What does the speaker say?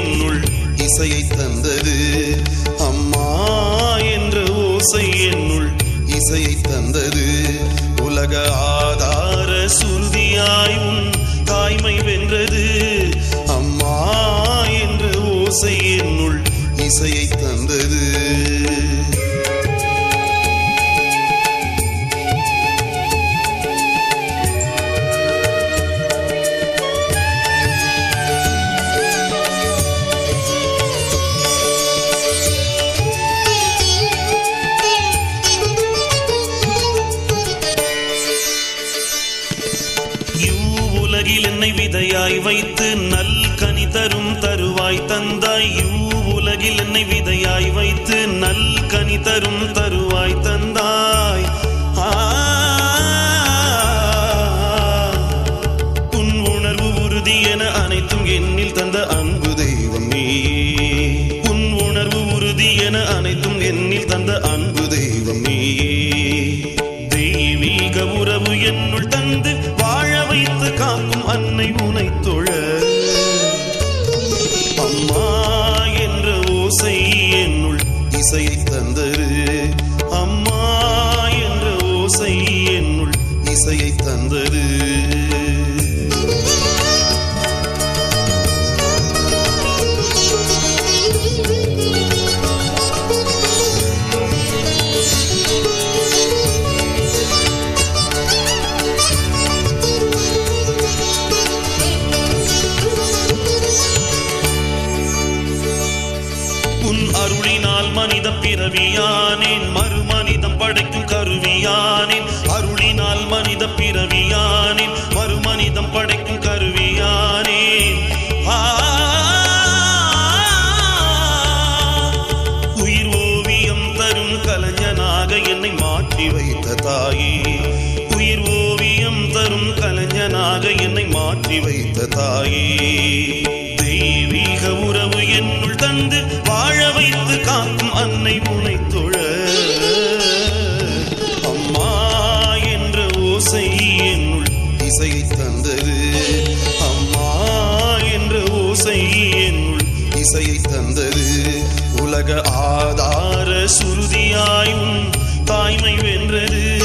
என்னுள் இசையை தந்தது அம்மா என்ற ஓசை என்னுள் இசையை தந்தது உலக ஆதார சுருதியாய் உன் தாய்மை வென்றது அம்மா என்ற ஓசை என்னுள் இசையை தந்தது உலகில் என்னை விதையாய் வைத்து நல் கனி தரும் தருவாய் தந்தாய் உலகில் என்னை விதையாய் வைத்து நல் கனி தரும் தருவாய் தந்தாய் ஆ, உன் உணர்வு உறுதி என அனைத்தும் என்னில் தந்த அன்பு தெய்வம் நீயே உன் உணர்வு உறுதி என அனைத்தும் என்னில் தந்த அன்பு தெய்வம் நீயே தெய்வீக உறவு என்னுள் தந்து வாழ வைத்து காக்கும் அன்னை உனை தொழ அம்மா என்ற ஓசை என்னுள் இசையை தந்தது அம்மா என்ற ஓசை என்னுள் இசையை தந்தது உன் அருளினால் மனித பிறவியானேன் மறுமனிதம் படைக்கும் கருவியானேன் அருளினால் மனித பிறவியானேன் மறுமனிதம் படைக்கும் கருவியானேன் ஆ, உயிர் ஓவியம் தரும் கலைஞனாக என்னை மாற்றி வைத்த தாயே உயிர் ஓவியம் தரும் கலைஞனாக என்னை மாற்றி வைத்த தாயே தெய்வீக உறவு என்னுள் தந்து வாழ வைத்து காக்கும் அன்னை உனை தொழ அம்மா என்ற ஓசை என்னுள் இசையை தந்தது அம்மா என்ற ஓசை என்னுள் இசையை தந்தது உலக ஆதார சுருதியாய் உன் தாய்மை வென்றது